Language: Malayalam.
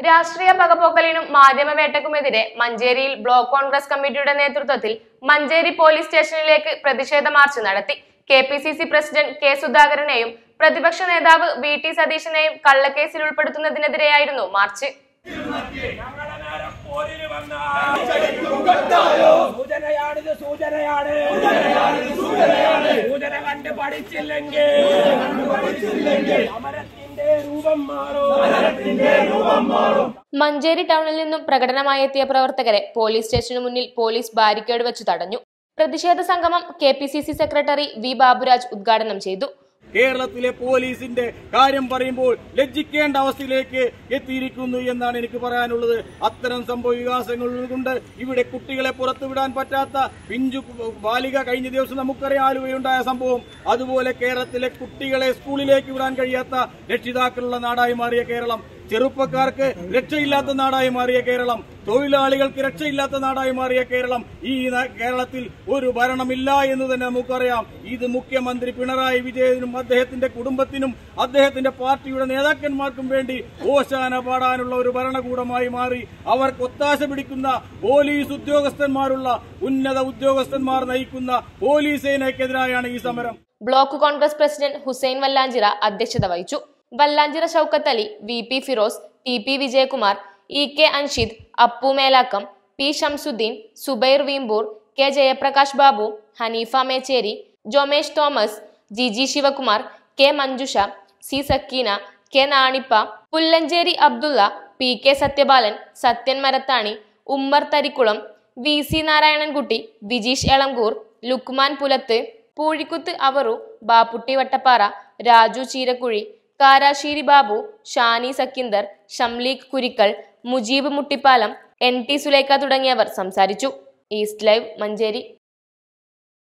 രാഷ്ട്രീയ പകപോക്കലിനും മാധ്യമവേട്ടക്കുമെതിരെ മഞ്ചേരിയിൽ ബ്ലോക്ക് കോൺഗ്രസ് കമ്മിറ്റിയുടെ നേതൃത്വത്തിൽ മഞ്ചേരി പോലീസ് സ്റ്റേഷനിലേക്ക് പ്രതിഷേധ മാർച്ച് നടത്തി K P C C president K സുധാകരനെയും പ്രതിപക്ഷ നേതാവ് വി ടി സതീശനെയും കള്ളക്കേസിൽ ഉൾപ്പെടുത്തുന്നതിനെതിരെയായിരുന്നു മാർച്ച് ഞങ്ങളെല്ലാരും പോരിന് വന്ന സൂചനയാണിത് സൂചനയാണ് സൂചന കണ്ട് പഠിച്ചില്ലെങ്കിൽ സമരത്തിന്റെ രൂപം മാറും മഞ്ചേരി ടൗണിൽ നിന്നും പ്രകടനമായി എത്തിയ പ്രവർത്തകരെ പോലീസ് സ്റ്റേഷനു മുന്നിൽ പോലീസ് ബാരിക്കേഡ് വെച്ച് തടഞ്ഞു പ്രതിഷേധ സംഗമം K P C C secretary V Baburaj ഉദ്ഘാടനം ചെയ്തു കേരളത്തിലെ പോലീസിന്റെ കാര്യം പറയുമ്പോൾ ലജ്ജിക്കേണ്ട അവസ്ഥയിലേക്ക് എത്തിയിരിക്കുന്നു എന്നാണ് എനിക്ക് പറയാനുള്ളത് അത്തരം സംഭവ വികാസങ്ങൾ കൊണ്ട് ഇവിടെ കുട്ടികളെ പുറത്തുവിടാൻ പറ്റാത്ത പിഞ്ചു ബാലിക കഴിഞ്ഞ ദിവസം നമുക്കറിയാം ആലുവയുണ്ടായ സംഭവം അതുപോലെ കേരളത്തിലെ കുട്ടികളെ സ്കൂളിലേക്ക് വിടാൻ കഴിയാത്ത രക്ഷിതാക്കളുള്ള നാടായി മാറിയ കേരളം ചെറുപ്പക്കാർക്ക് രക്ഷയില്ലാത്ത നാടായി മാറിയ കേരളം തൊഴിലാളികൾക്ക് രക്ഷയില്ലാത്ത നാടായി മാറിയ കേരളം ഈ ന- കേരളത്തിൽ ഒരു ഭരണമില്ല എന്ന് തന്നെ നമുക്കറിയാം ഇത് മുഖ്യമന്ത്രി പിണറായി വിജയനും അദ്ദേഹത്തിന്റെ കുടുംബത്തിനും അദ്ദേഹത്തിന്റെ പാർട്ടിയുടെ നേതാക്കന്മാർക്കും വേണ്ടി ഓശാന പാടാനുള്ള ഒരു ഭരണകൂടമായി മാറി അവർക്ക് ഒത്താശ പിടിക്കുന്ന പോലീസ് ഉദ്യോഗസ്ഥന്മാരുള്ള ഉന്നത ഉദ്യോഗസ്ഥന്മാർ നയിക്കുന്ന പോലീസ് സേനയ്ക്കെതിരായാണ് ഈ സമരം ബ്ലോക്ക് കോൺഗ്രസ് പ്രസിഡന്റ് ഹുസൈൻ വല്ലാഞ്ചിറ അധ്യക്ഷത വഹിച്ചു Vallanchira Shoukath Ali V P Firoz T P Vijayakumar E K Anshid Appu Melakkam P Shamsuddin Zubair Veempur K Jayaprakash Babu Haneefa Mecheri Jomesh Thomas Jiji Sivakumar K Manjusha C Sakkeena K Nanippa Pullancheri Abdulla P K Sathyabalan Sathyan Marathani Ummer Tharikkulam V C Narayanankutty Vijeesh Elankur Lukman Pulath Poozhikkuth Avaru Bapputty Vattappara Raju Cheerakkuzhi Karassery Babu Shani സക്കിന്ദർ ഷംലീഖ് Kurikkal Mujeeb Muttippalam N T Sulekha തുടങ്ങിയവർ സംസാരിച്ചു ഈസ്റ്റ് ലൈവ് മഞ്ചേരി